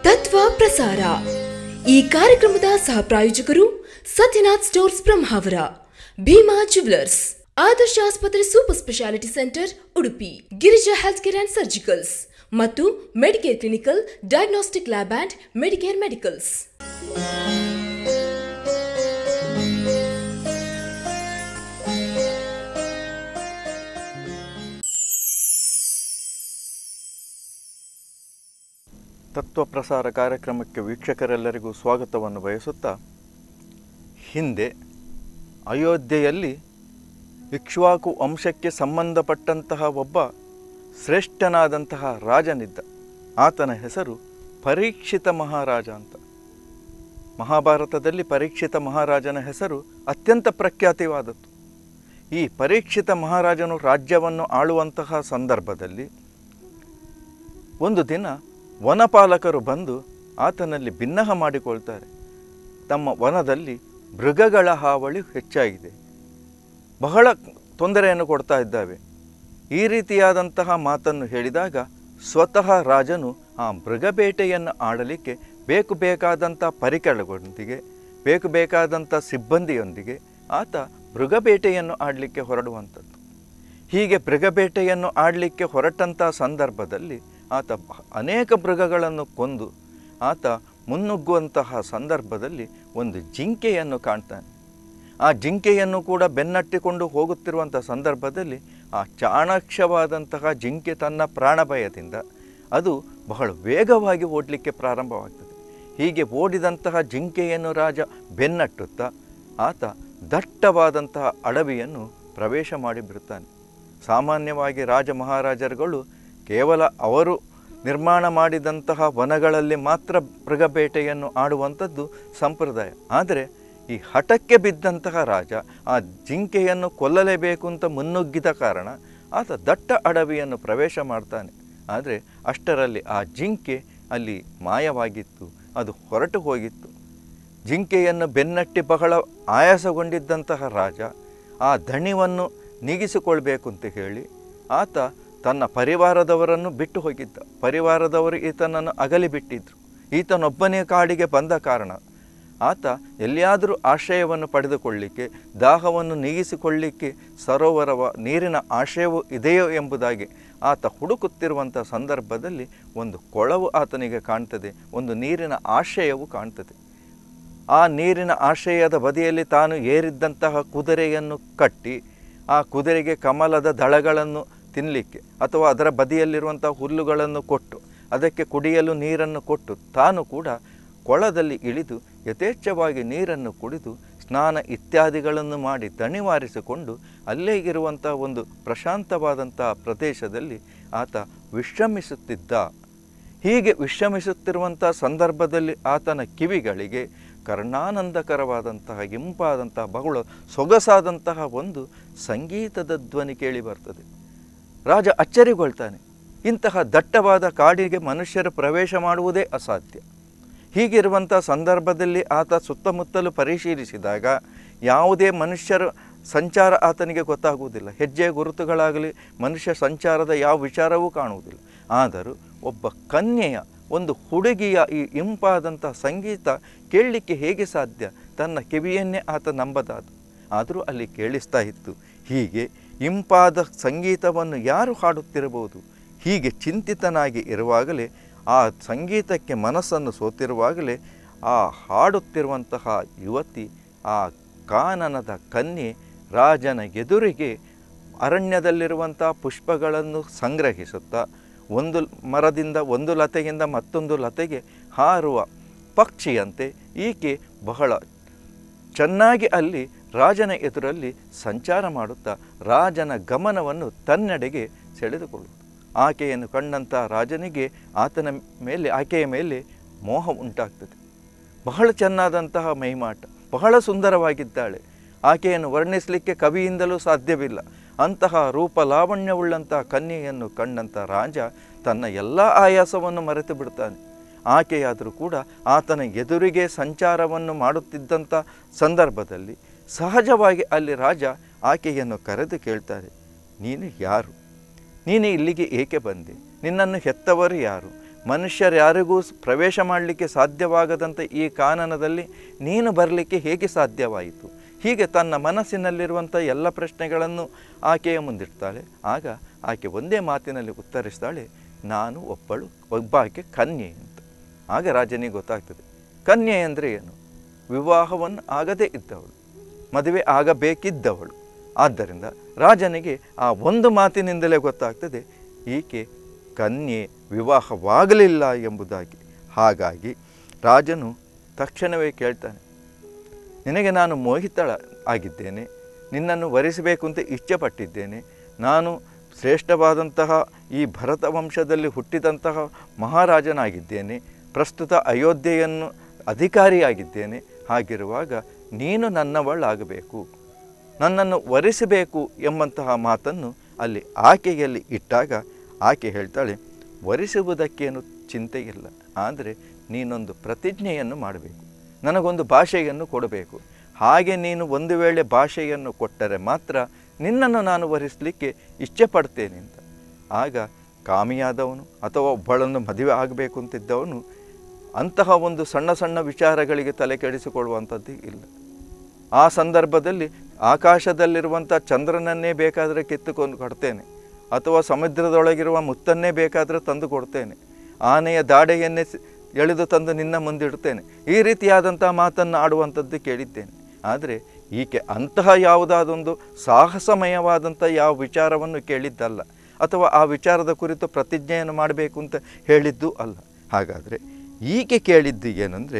ತತ್ವ ಪ್ರಸಾರ ಈ ಕಾರ್ಯಕ್ರಮದ ಸಹ ಪ್ರಾಯೋಜಕರು ಸತ್ಯನಾಥ್ ಸ್ಟೋರ್ಸ್ ಬ್ರಹ್ಮಾವರ ಭೀಮಾ ಜುವೆಲರ್ಸ್ ಆದರ್ಶ ಆಸ್ಪತ್ರೆ super speciality centre Udupi Girija health care and surgicals ಮತ್ತು Medicare clinical diagnostic lab and Medicare medicals ತತ್ವ ಪ್ರಸಾರ ಕಾರ್ಯಕ್ರಮಕ್ಕೆ ವೀಕ್ಷಕರೆಲ್ಲರಿಗೂ ಸ್ವಾಗತವನ್ನು ಬಯಸುತ್ತಾ ಹಿಂದೆ ಅಯೋಧ್ಯೆಯಲ್ಲಿ ಇಕ್ಷ್ವಾಕು ವಂಶಕ್ಕೆ ಸಂಬಂಧಪಟ್ಟಂತಹ ಒಬ್ಬ ಶ್ರೇಷ್ಠನಾದಂತಹ ರಾಜನಿದ್ದ ಆತನ ಹೆಸರು ಪರೀಕ್ಷಿತ ಮಹಾರಾಜ ಅಂತ ಮಹಾಭಾರತದಲ್ಲಿ ಪರೀಕ್ಷಿತ ಮಹಾರಾಜನ ಹೆಸರು ಅತ್ಯಂತ ಪ್ರಖ್ಯಾತಿವಾದದ್ದು ಈ ಪರೀಕ್ಷಿತ ಮಹಾರಾಜನು ರಾಜ್ಯವನ್ನು ಆಳುವಂತಹ ಸಂದರ್ಭದಲ್ಲಿ ಒಂದು ದಿನ ವನಪಾಲಕರು ಬಂದು ಆತನಲ್ಲಿ ಭಿನ್ನಹ ಮಾಡಿಕೊಳ್ತಾರೆ ತಮ್ಮ ವನದಲ್ಲಿ ಮೃಗಗಳ ಹಾವಳಿ ಹೆಚ್ಚಾಗಿದೆ ಬಹಳ ತೊಂದರೆಯನ್ನು ಕೊಡ್ತಾ ಇದ್ದಾವೆ ಈ ರೀತಿಯಾದಂತಹ ಮಾತನ್ನು ಹೇಳಿದಾಗ ಸ್ವತಃ ರಾಜನು ಆ ಮೃಗಬೇಟೆಯನ್ನು ಆಡಲಿಕ್ಕೆ ಬೇಕು ಬೇಕಾದಂಥ ಪರಿಕರಗಳೊಂದಿಗೆ ಬೇಕು ಬೇಕಾದಂಥ ಸಿಬ್ಬಂದಿಯೊಂದಿಗೆ ಆತ ಮೃಗಬೇಟೆಯನ್ನು ಆಡಲಿಕ್ಕೆ ಹೊರಡುವಂಥದ್ದು ಹೀಗೆ ಮೃಗಬೇಟೆಯನ್ನು ಆಡಲಿಕ್ಕೆ ಹೊರಟಂಥ ಸಂದರ್ಭದಲ್ಲಿ ಆತ ಬ- ಅನೇಕ ಮೃಗಗಳನ್ನು ಕೊಂದು ಆತ ಮುನ್ನುಗ್ಗುವಂತಹ ಸಂದರ್ಭದಲ್ಲಿ ಒಂದು ಜಿಂಕೆಯನ್ನು ಕಾಣ್ತಾನೆ ಆ ಜಿಂಕೆಯನ್ನು ಕೂಡ ಬೆನ್ನಟ್ಟಿಕೊಂಡು ಹೋಗುತ್ತಿರುವಂಥ ಸಂದರ್ಭದಲ್ಲಿ ಆ ಚಾಣಾಕ್ಷವಾದಂತಹ ಜಿಂಕೆ ತನ್ನ ಪ್ರಾಣಭಯದಿಂದ ಅದು ಬಹಳ ವೇಗವಾಗಿ ಓಡಲಿಕ್ಕೆ ಪ್ರಾರಂಭವಾಗ್ತದೆ ಹೀಗೆ ಓಡಿದಂತಹ ಜಿಂಕೆಯನ್ನು ರಾಜ ಬೆನ್ನಟ್ಟುತ್ತಾ ಆತ ದಟ್ಟವಾದಂತಹ ಅಡವಿಯನ್ನು ಪ್ರವೇಶ ಮಾಡಿಬಿಡುತ್ತಾನೆ ಸಾಮಾನ್ಯವಾಗಿ ರಾಜ ಮಹಾರಾಜರುಗಳು ಕೇವಲ ಅವರು ನಿರ್ಮಾಣ ಮಾಡಿದಂತಹ ವನಗಳಲ್ಲಿ ಮಾತ್ರ ಮೃಗಬೇಟೆಯನ್ನು ಆಡುವಂಥದ್ದು ಸಂಪ್ರದಾಯ ಆದರೆ ಈ ಹಠಕ್ಕೆ ಬಿದ್ದಂತಹ ರಾಜ ಆ ಜಿಂಕೆಯನ್ನು ಕೊಲ್ಲಲೇಬೇಕು ಅಂತ ಮುನ್ನುಗ್ಗಿದ ಕಾರಣ ಆತ ದಟ್ಟ ಅಡವಿಯನ್ನು ಪ್ರವೇಶ ಮಾಡ್ತಾನೆ ಆದರೆ ಅಷ್ಟರಲ್ಲಿ ಆ ಜಿಂಕೆ ಅಲ್ಲಿ ಮಾಯವಾಗಿತ್ತು ಅದು ಹೊರಟು ಹೋಗಿತ್ತು ಜಿಂಕೆಯನ್ನು ಬೆನ್ನಟ್ಟಿ ಬಹಳ ಆಯಾಸಗೊಂಡಿದ್ದಂತಹ ರಾಜ ಆ ದಣಿವನ್ನು ನೀಗಿಸಿಕೊಳ್ಬೇಕು ಅಂತ ಹೇಳಿ ಆತ ತನ್ನ ಪರಿವಾರದವರನ್ನು ಬಿಟ್ಟು ಹೋಗಿದ್ದ ಪರಿವಾರದವರು ಈತನನ್ನು ಅಗಲಿ ಬಿಟ್ಟಿದ್ರು ಈತನೊಬ್ಬನೇ ಕಾಡಿಗೆ ಬಂದ ಕಾರಣ ಆತ ಎಲ್ಲಿಯಾದರೂ ಆಶ್ರಯವನ್ನು ಪಡೆದುಕೊಳ್ಳಿಕ್ಕೆ ದಾಹವನ್ನು ನೀಗಿಸಿಕೊಳ್ಳಿಕ್ಕೆ ಸರೋವರವ ನೀರಿನ ಆಶಯವೂ ಇದೆಯೋ ಎಂಬುದಾಗಿ ಆತ ಹುಡುಕುತ್ತಿರುವಂಥ ಸಂದರ್ಭದಲ್ಲಿ ಒಂದು ಕೊಳವು ಆತನಿಗೆ ಕಾಣ್ತದೆ ಒಂದು ನೀರಿನ ಆಶಯವು ಕಾಣ್ತದೆ ಆ ನೀರಿನ ಆಶ್ರಯದ ಬದಿಯಲ್ಲಿ ತಾನು ಏರಿದ್ದಂತಹ ಕುದುರೆಯನ್ನು ಕಟ್ಟಿ ಆ ಕುದುರೆಗೆ ಕಮಲದ ದಳಗಳನ್ನು ತಿನ್ನಲಿಕ್ಕೆ ಅಥವಾ ಅದರ ಬದಿಯಲ್ಲಿರುವಂಥ ಹುಲ್ಲುಗಳನ್ನು ಕೊಟ್ಟು ಅದಕ್ಕೆ ಕುಡಿಯಲು ನೀರನ್ನು ಕೊಟ್ಟು ತಾನು ಕೂಡ ಕೊಳದಲ್ಲಿ ಇಳಿದು ಯಥೇಚ್ಛವಾಗಿ ನೀರನ್ನು ಕುಡಿದು ಸ್ನಾನ ಇತ್ಯಾದಿಗಳನ್ನು ಮಾಡಿ ದಣಿವಾರಿಸಿಕೊಂಡು ಅಲ್ಲೇ ಇರುವಂಥ ಒಂದು ಪ್ರಶಾಂತವಾದಂತಹ ಪ್ರದೇಶದಲ್ಲಿ ಆತ ವಿಶ್ರಮಿಸುತ್ತಿದ್ದ ಹೀಗೆ ವಿಶ್ರಮಿಸುತ್ತಿರುವಂಥ ಸಂದರ್ಭದಲ್ಲಿ ಆತನ ಕಿವಿಗಳಿಗೆ ಕರ್ಣಾನಂದಕರವಾದಂತಹ ಇಂಪಾದಂತಹ ಬಹಳ ಸೊಗಸಾದಂತಹ ಒಂದು ಸಂಗೀತದ ಧ್ವನಿ ಕೇಳಿ ಬರ್ತದೆ ರಾಜ ಅಚ್ಚರಿಗೊಳ್ತಾನೆ ಇಂತಹ ದಟ್ಟವಾದ ಕಾಡಿಗೆ ಮನುಷ್ಯರು ಪ್ರವೇಶ ಮಾಡುವುದೇ ಅಸಾಧ್ಯ ಹೀಗಿರುವಂಥ ಸಂದರ್ಭದಲ್ಲಿ ಆತ ಸುತ್ತಮುತ್ತಲು ಪರಿಶೀಲಿಸಿದಾಗ ಯಾವುದೇ ಮನುಷ್ಯರ ಸಂಚಾರ ಆತನಿಗೆ ಗೊತ್ತಾಗುವುದಿಲ್ಲ ಹೆಜ್ಜೆ ಗುರುತುಗಳಾಗಲಿ ಮನುಷ್ಯ ಸಂಚಾರದ ಯಾವ ವಿಚಾರವೂ ಕಾಣುವುದಿಲ್ಲ ಆದರೂ ಒಬ್ಬ ಕನ್ಯೆಯ ಒಂದು ಹುಡುಗಿಯ ಈ ಇಂಪಾದಂಥ ಸಂಗೀತ ಕೇಳಲಿಕ್ಕೆ ಹೇಗೆ ಸಾಧ್ಯ ತನ್ನ ಕಿವಿಯನ್ನೇ ಆತ ನಂಬದಾದ ಆದರೂ ಅಲ್ಲಿ ಕೇಳಿಸ್ತಾ ಇತ್ತು ಹೀಗೆ ಇಂಪಾದ ಸಂಗೀತವನ್ನು ಯಾರು ಹಾಡುತ್ತಿರಬಹುದು ಹೀಗೆ ಚಿಂತಿತನಾಗಿ ಇರುವಾಗಲೇ ಆ ಸಂಗೀತಕ್ಕೆ ಮನಸ್ಸನ್ನು ಸೋತಿರುವಾಗಲೇ ಆ ಹಾಡುತ್ತಿರುವಂತಹ ಯುವತಿ ಆ ಕಾನನದ ಕನ್ಯೆ ರಾಜನ ಎದುರಿಗೆ ಅರಣ್ಯದಲ್ಲಿರುವಂಥ ಪುಷ್ಪಗಳನ್ನು ಸಂಗ್ರಹಿಸುತ್ತಾ ಒಂದು ಮರದಿಂದ ಒಂದು ಲತೆಯಿಂದ ಮತ್ತೊಂದು ಲತೆಗೆ ಹಾರುವ ಪಕ್ಷಿಯಂತೆ ಈಕೆ ಬಹಳ ಚೆನ್ನಾಗಿ ಅಲ್ಲಿ ರಾಜನ ಎದುರಲ್ಲಿ ಸಂಚಾರ ಮಾಡುತ್ತಾ ರಾಜನ ಗಮನವನ್ನು ತನ್ನೆಡೆಗೆ ಸೆಳೆದುಕೊಳ್ಳುವುದು ಆಕೆಯನ್ನು ಕಂಡಂಥ ರಾಜನಿಗೆ ಆತನ ಮೇಲೆ ಆಕೆಯ ಮೇಲೆ ಮೋಹ ಉಂಟಾಗ್ತದೆ ಬಹಳ ಚೆನ್ನಾದಂತಹ ಮೈಮಾಟ ಬಹಳ ಸುಂದರವಾಗಿದ್ದಾಳೆ ಆಕೆಯನ್ನು ವರ್ಣಿಸಲಿಕ್ಕೆ ಕವಿಯಿಂದಲೂ ಸಾಧ್ಯವಿಲ್ಲ ಅಂತಹ ರೂಪ ಲಾವಣ್ಯವುಳ್ಳಂತಹ ಕನ್ಯೆಯನ್ನು ಕಂಡಂಥ ರಾಜ ತನ್ನ ಎಲ್ಲ ಆಯಾಸವನ್ನು ಮರೆತು ಬಿಡ್ತಾನೆ ಆಕೆಯಾದರೂ ಕೂಡ ಆತನ ಎದುರಿಗೆ ಸಂಚಾರವನ್ನು ಮಾಡುತ್ತಿದ್ದಂಥ ಸಂದರ್ಭದಲ್ಲಿ ಸಹಜವಾಗಿ ಅಲ್ಲಿ ರಾಜ ಆಕೆಯನ್ನು ಕರೆದು ಕೇಳ್ತಾರೆ ನೀನು ಯಾರು ನೀನು ಇಲ್ಲಿಗೆ ಏಕೆ ಬಂದೆ ನಿನ್ನನ್ನು ಹೆತ್ತವರು ಯಾರು ಮನುಷ್ಯರು ಯಾರಿಗೂ ಸ್- ಪ್ರವೇಶ ಮಾಡಲಿಕ್ಕೆ ಸಾಧ್ಯವಾಗದಂಥ ಈ ಕಾನನದಲ್ಲಿ ನೀನು ಬರಲಿಕ್ಕೆ ಹೇಗೆ ಸಾಧ್ಯವಾಯಿತು ಹೀಗೆ ತನ್ನ ಮನಸ್ಸಿನಲ್ಲಿರುವಂಥ ಎಲ್ಲ ಪ್ರಶ್ನೆಗಳನ್ನು ಆಕೆಯ ಮುಂದಿಡ್ತಾಳೆ ಆಗ ಆಕೆ ಒಂದೇ ಮಾತಿನಲ್ಲಿ ಉತ್ತರಿಸ್ತಾಳೆ ನಾನು ಒಬ್ಬಳು ಒಬ್ಬಾಕೆ ಕನ್ಯೆ ಅಂತ ಆಗ ರಾಜನಿಗೆ ಗೊತ್ತಾಗ್ತದೆ ಕನ್ಯೆ ಅಂದರೆ ಏನು ವಿವಾಹವನ್ನು ಆಗದೇ ಇದ್ದವಳು ಮದುವೆ ಆಗಬೇಕಿದ್ದವಳು ಆದ್ದರಿಂದ ರಾಜನಿಗೆ ಆ ಒಂದು ಮಾತಿನಿಂದಲೇ ಗೊತ್ತಾಗ್ತದೆ ಈಕೆ ಕನ್ಯೆ ವಿವಾಹವಾಗಲಿಲ್ಲ ಎಂಬುದಾಗಿ ಹಾಗಾಗಿ ರಾಜನು ತಕ್ಷಣವೇ ಕೇಳ್ತಾನೆ ನಿನಗೆ ನಾನು ಮೋಹಿತಳ ಆಗಿದ್ದೇನೆ ನಿನ್ನನ್ನು ವರಿಸಬೇಕು ಅಂತ ಇಚ್ಛೆಪಟ್ಟಿದ್ದೇನೆ ನಾನು ಶ್ರೇಷ್ಠವಾದಂತಹ ಈ ಭರತ ವಂಶದಲ್ಲಿ ಹುಟ್ಟಿದಂತಹ ಮಹಾರಾಜನಾಗಿದ್ದೇನೆ ಪ್ರಸ್ತುತ ಅಯೋಧ್ಯೆಯನ್ನು ಅಧಿಕಾರಿಯಾಗಿದ್ದೇನೆ ಹಾಗಿರುವಾಗ ನೀನು ನನ್ನವಳಾಗಬೇಕು ನನ್ನನ್ನು ವರಿಸಬೇಕು ಎಂಬಂತಹ ಮಾತನ್ನು ಅಲ್ಲಿ ಆಕೆಯಲ್ಲಿ ಇಟ್ಟಾಗ ಆಕೆ ಹೇಳ್ತಾಳೆ ವರಿಸುವುದಕ್ಕೇನು ಚಿಂತೆ ಇಲ್ಲ ಆದರೆ ನೀನೊಂದು ಪ್ರತಿಜ್ಞೆಯನ್ನು ಮಾಡಬೇಕು ನನಗೊಂದು ಭಾಷೆಯನ್ನು ಕೊಡಬೇಕು ಹಾಗೆ ನೀನು ಒಂದು ವೇಳೆ ಭಾಷೆಯನ್ನು ಕೊಟ್ಟರೆ ಮಾತ್ರ ನಿನ್ನನ್ನು ನಾನು ವರಿಸಲಿಕ್ಕೆ ಇಚ್ಛೆ ಪಡ್ತೇನೆ ಅಂತ ಆಗ ಕಾಮಿಯಾದವನು ಅಥವಾ ಒಬ್ಬಳನ್ನು ಮದುವೆ ಆಗಬೇಕು ಅಂತಿದ್ದವನು ಅಂತಹ ಒಂದು ಸಣ್ಣ ಸಣ್ಣ ವಿಚಾರಗಳಿಗೆ ತಲೆ ಕೆಡಿಸಿಕೊಳ್ಳುವಂಥದ್ದು ಇಲ್ಲ ಆ ಸಂದರ್ಭದಲ್ಲಿ ಆಕಾಶದಲ್ಲಿರುವಂಥ ಚಂದ್ರನನ್ನೇ ಬೇಕಾದರೆ ಕಿತ್ತುಕೊಂಡು ಕೊಡ್ತೇನೆ ಅಥವಾ ಸಮುದ್ರದೊಳಗಿರುವ ಮುತ್ತನ್ನೇ ಬೇಕಾದರೆ ತಂದು ಕೊಡ್ತೇನೆ ಆನೆಯ ದಾಡೆಯನ್ನೇ ಸ್- ಎಳೆದು ತಂದು ನಿನ್ನ ಮುಂದಿಡ್ತೇನೆ ಈ ರೀತಿಯಾದಂಥ ಮಾತನ್ನು ಆಡುವಂಥದ್ದು ಕೇಳಿದ್ದೇನೆ ಆದರೆ ಈಕೆ ಅಂತಹ ಯಾವುದಾದೊಂದು ಸಾಹಸಮಯವಾದಂಥ ಯಾವ ವಿಚಾರವನ್ನು ಕೇಳಿದ್ದಲ್ಲ ಅಥವಾ ಆ ವಿಚಾರದ ಕುರಿತು ಪ್ರತಿಜ್ಞೆಯನ್ನು ಮಾಡಬೇಕು ಅಂತ ಹೇಳಿದ್ದು ಅಲ್ಲ ಹಾಗಾದರೆ ಈಕೆ ಕೇಳಿದ್ದು ಏನಂದರೆ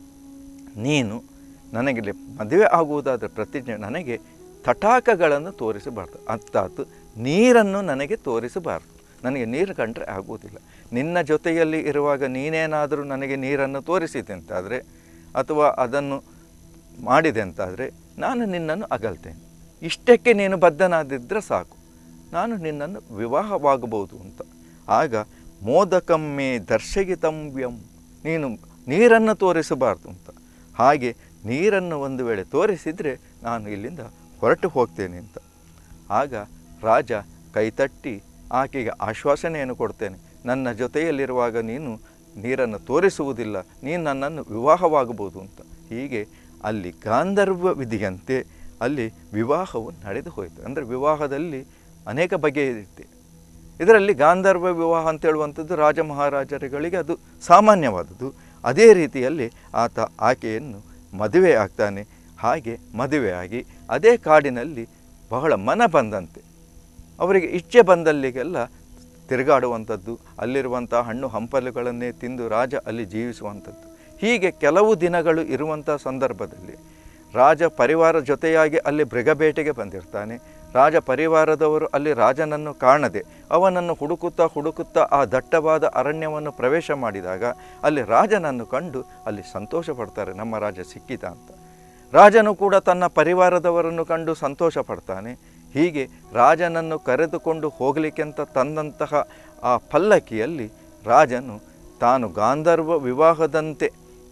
ನೀನು ನನಗೆ ಲೆ- ಮದುವೆ ಆಗುವುದಾದ ಪ್ರತಿಜ್ಞೆ ನನಗೆ ತಟಾಕಗಳನ್ನು ತೋರಿಸಬಾರ್ದು ಅರ್ಥಾತ್ ನೀರನ್ನು ನನಗೆ ತೋರಿಸಬಾರ್ದು ನನಗೆ ನೀರು ಕಂಡ್ರೆ ಆಗುವುದಿಲ್ಲ ನಿನ್ನ ಜೊತೆಯಲ್ಲಿ ಇರುವಾಗ ನೀನೇನಾದರೂ ನನಗೆ ನೀರನ್ನು ತೋರಿಸಿದೆ ಅಂತಾದರೆ ಅಥವಾ ಅದನ್ನು ಮಾಡಿದೆ ಅಂತಾದರೆ ನಾನು ನಿನ್ನನ್ನು ಅಗಲ್ತೇನೆ ಇಷ್ಟಕ್ಕೆ ನೀನು ಬದ್ಧನಾದಿದ್ದರೆ ಸಾಕು ನಾನು ನಿನ್ನನ್ನು ವಿವಾಹವಾಗಬಹುದು ಅಂತ ಆಗ ಮೋದಕಮ್ಮೆ ದರ್ಶಗಿತಂವ್ಯಂ ನೀನು ನೀರನ್ನು ತೋರಿಸಬಾರ್ದು ಅಂತ ಹಾಗೆ ನೀರನ್ನು ಒಂದು ವೇಳೆ ತೋರಿಸಿದರೆ ನಾನು ಇಲ್ಲಿಂದ ಹೊರಟು ಹೋಗ್ತೇನೆ ಅಂತ ಆಗ ರಾಜ ಕೈತಟ್ಟಿ ಆಕೆಗೆ ಆಶ್ವಾಸನೆಯನ್ನು ಕೊಡ್ತೇನೆ ನನ್ನ ಜೊತೆಯಲ್ಲಿರುವಾಗ ನೀನು ನೀರನ್ನು ತೋರಿಸುವುದಿಲ್ಲ ನೀನು ನನ್ನನ್ನು ವಿವಾಹವಾಗಬಹುದು ಅಂತ ಹೀಗೆ ಅಲ್ಲಿ ಗಾಂಧರ್ವ ವಿಧಿಯಂತೆ ಅಲ್ಲಿ ವಿವಾಹವು ನಡೆದು ಹೋಯಿತು ಅಂದರೆ ವಿವಾಹದಲ್ಲಿ ಅನೇಕ ಬಗೆಯಿದೆ ಇದರಲ್ಲಿ ಗಾಂಧರ್ವ ವಿವಾಹ ಅಂತ ಹೇಳುವಂಥದ್ದು ರಾಜ ಮಹಾರಾಜರುಗಳಿಗೆ ಅದು ಸಾಮಾನ್ಯವಾದದ್ದು ಅದೇ ರೀತಿಯಲ್ಲಿ ಆತ ಆಕೆಯನ್ನು ಮದುವೆ ಆಗ್ತಾನೆ ಹಾಗೆ ಮದುವೆಯಾಗಿ ಅದೇ ಕಾಡಿನಲ್ಲಿ ಬಹಳ ಮನ ಬಂದಂತೆ ಅವರಿಗೆ ಇಚ್ಛೆ ಬಂದಲ್ಲಿಗೆಲ್ಲ ತಿರುಗಾಡುವಂಥದ್ದು ಅಲ್ಲಿರುವಂಥ ಹಣ್ಣು ಹಂಪಲುಗಳನ್ನೇ ತಿಂದು ರಾಜ ಅಲ್ಲಿ ಜೀವಿಸುವಂಥದ್ದು ಹೀಗೆ ಕೆಲವು ದಿನಗಳು ಇರುವಂಥ ಸಂದರ್ಭದಲ್ಲಿ ರಾಜ ಪರಿವಾರ ಜೊತೆಯಾಗಿ ಅಲ್ಲಿ ಮೃಗಬೇಟೆಗೆ ಬಂದಿರ್ತಾನೆ ರಾಜ ಪರಿವಾರದವರು ಅಲ್ಲಿ ರಾಜನನ್ನು ಕಾಣದೆ ಅವನನ್ನು ಹುಡುಕುತ್ತಾ ಹುಡುಕುತ್ತಾ ಆ ದಟ್ಟವಾದ ಅರಣ್ಯವನ್ನು ಪ್ರವೇಶ ಮಾಡಿದಾಗ ಅಲ್ಲಿ ರಾಜನನ್ನು ಕಂಡು ಅಲ್ಲಿ ಸಂತೋಷ ಪಡ್ತಾರೆ ನಮ್ಮ ರಾಜ ಸಿಕ್ಕಿದ ಅಂತ ರಾಜನು ಕೂಡ ತನ್ನ ಪರಿವಾರದವರನ್ನು ಕಂಡು ಸಂತೋಷ ಪಡ್ತಾನೆ ಹೀಗೆ ರಾಜನನ್ನು ಕರೆದುಕೊಂಡು ಹೋಗಲಿಕ್ಕೆಂತ ತಂದಂತಹ ಆ ಪಲ್ಲಕ್ಕಿಯಲ್ಲಿ ರಾಜನು ತಾನು ಗಾಂಧರ್ವ ವಿವಾಹದಂತೆ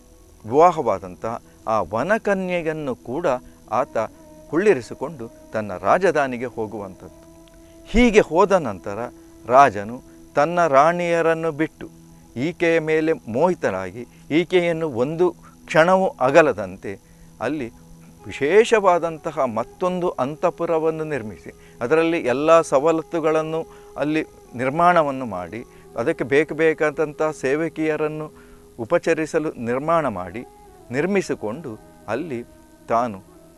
ವಿವಾಹವಾದಂತಹ ಆ ವನಕನ್ಯೆಯನ್ನು ಕೂಡ ಆತ ಕುಳ್ಳಿರಿಸಿಕೊಂಡು ತನ್ನ ರಾಜಧಾನಿಗೆ ಹೋಗುವಂಥದ್ದು ಹೀಗೆ ಹೋದ ನಂತರ ರಾಜನು ತನ್ನ ರಾಣಿಯರನ್ನು ಬಿಟ್ಟು ಈಕೆಯ ಮೇಲೆ ಮೋಹಿತರಾಗಿ ಈಕೆಯನ್ನು ಒಂದು ಕ್ಷಣವೂ ಅಗಲದಂತೆ ಅಲ್ಲಿ ವಿಶೇಷವಾದಂತಹ ಮತ್ತೊಂದು ಅಂತಃಪುರವನ್ನು ನಿರ್ಮಿಸಿ ಅದರಲ್ಲಿ ಎಲ್ಲ ಸವಲತ್ತುಗಳನ್ನು ಅಲ್ಲಿ ನಿರ್ಮಾಣವನ್ನು ಮಾಡಿ ಅದಕ್ಕೆ ಬೇಕು ಬೇಕಾದಂಥ ಸೇವಕಿಯರನ್ನು ಉಪಚರಿಸಲು ನಿರ್ಮಾಣ ಮಾಡಿ ನಿರ್ಮಿಸಿಕೊಂಡು ಅಲ್ಲಿ ತಾನು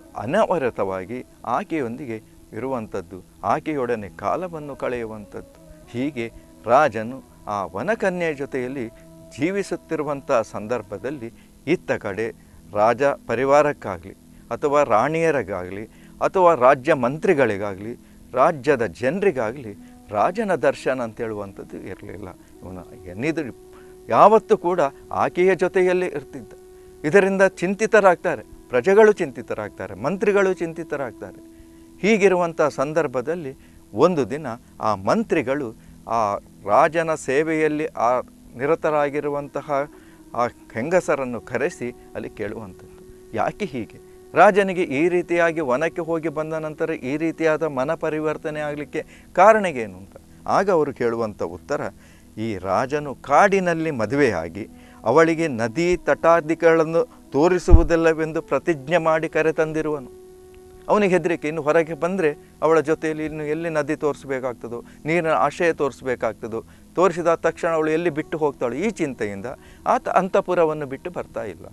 ಅನವರತವಾಗಿ ಆಕೆಯೊಂದಿಗೆ ಇರುವಂಥದ್ದು ಆಕೆಯೊಡನೆ ಕಾಲವನ್ನು ಕಳೆಯುವಂಥದ್ದು ಹೀಗೆ ರಾಜನು ಆ ವನಕನ್ಯೆಯ ಜೊತೆಯಲ್ಲಿ ಜೀವಿಸುತ್ತಿರುವಂಥ ಸಂದರ್ಭದಲ್ಲಿ ಇತ್ತ ಕಡೆ ರಾಜ ಪರಿವಾರಕ್ಕಾಗಲಿ ಅಥವಾ ರಾಣಿಯರಿಗಾಗಲಿ ಅಥವಾ ರಾಜ್ಯ ಮಂತ್ರಿಗಳಿಗಾಗಲಿ ರಾಜ್ಯದ ಜನರಿಗಾಗಲಿ ರಾಜನ ದರ್ಶನ ಅಂತ ಹೇಳುವಂಥದ್ದು ಇರಲಿಲ್ಲ ಇವನು ಎನ್ನಿದ್ರು ಯಾವತ್ತೂ ಕೂಡ ಆಕೆಯ ಜೊತೆಯಲ್ಲೇ ಇರ್ತಿದ್ದ ಇದರಿಂದ ಚಿಂತಿತರಾಗ್ತಾರೆ ಪ್ರಜೆಗಳು ಚಿಂತಿತರಾಗ್ತಾರೆ ಮಂತ್ರಿಗಳು ಚಿಂತಿತರಾಗ್ತಾರೆ ಹೀಗಿರುವಂಥ ಸಂದರ್ಭದಲ್ಲಿ ಒಂದು ದಿನ ಆ ಮಂತ್ರಿಗಳು ಆ ರಾಜನ ಸೇವೆಯಲ್ಲಿ ಆ ನಿರತರಾಗಿರುವಂತಹ ಆ ಹೆಂಗಸರನ್ನು ಕರೆಸಿ ಅಲ್ಲಿ ಕೇಳುವಂಥದ್ದು ಯಾಕೆ ಹೀಗೆ ರಾಜನಿಗೆ ಈ ರೀತಿಯಾಗಿ ವನಕ್ಕೆ ಹೋಗಿ ಬಂದ ನಂತರ ಈ ರೀತಿಯಾದ ಮನ ಪರಿವರ್ತನೆ ಆಗಲಿಕ್ಕೆ ಕಾರಣ ಏನು ಅಂತ ಆಗ ಅವರು ಕೇಳುವಂಥ ಉತ್ತರ ಈ ರಾಜನು ಕಾಡಿನಲ್ಲಿ ಮದುವೆಯಾಗಿ ಅವಳಿಗೆ ನದಿ ತಟಾದಿಗಳನ್ನು ತೋರಿಸುವುದಿಲ್ಲವೆಂದು ಪ್ರತಿಜ್ಞೆ ಮಾಡಿ ಕರೆತಂದಿರುವನು ಅವನಿಗೆ ಹೆದರಿಕೆ ಇನ್ನು ಹೊರಗೆ ಬಂದರೆ ಅವಳ ಜೊತೆಯಲ್ಲಿ ಇನ್ನು ಎಲ್ಲಿ ನದಿ ತೋರಿಸ್ಬೇಕಾಗ್ತದೋ ನೀರಿನ ಆಶಯ ತೋರಿಸ್ಬೇಕಾಗ್ತದೋ ತೋರಿಸಿದ ತಕ್ಷಣ ಅವಳು ಎಲ್ಲಿ ಬಿಟ್ಟು ಹೋಗ್ತಾಳು ಈ ಚಿಂತೆಯಿಂದ ಆತ ಅಂತಃಪುರವನ್ನು ಬಿಟ್ಟು ಬರ್ತಾ ಇಲ್ಲ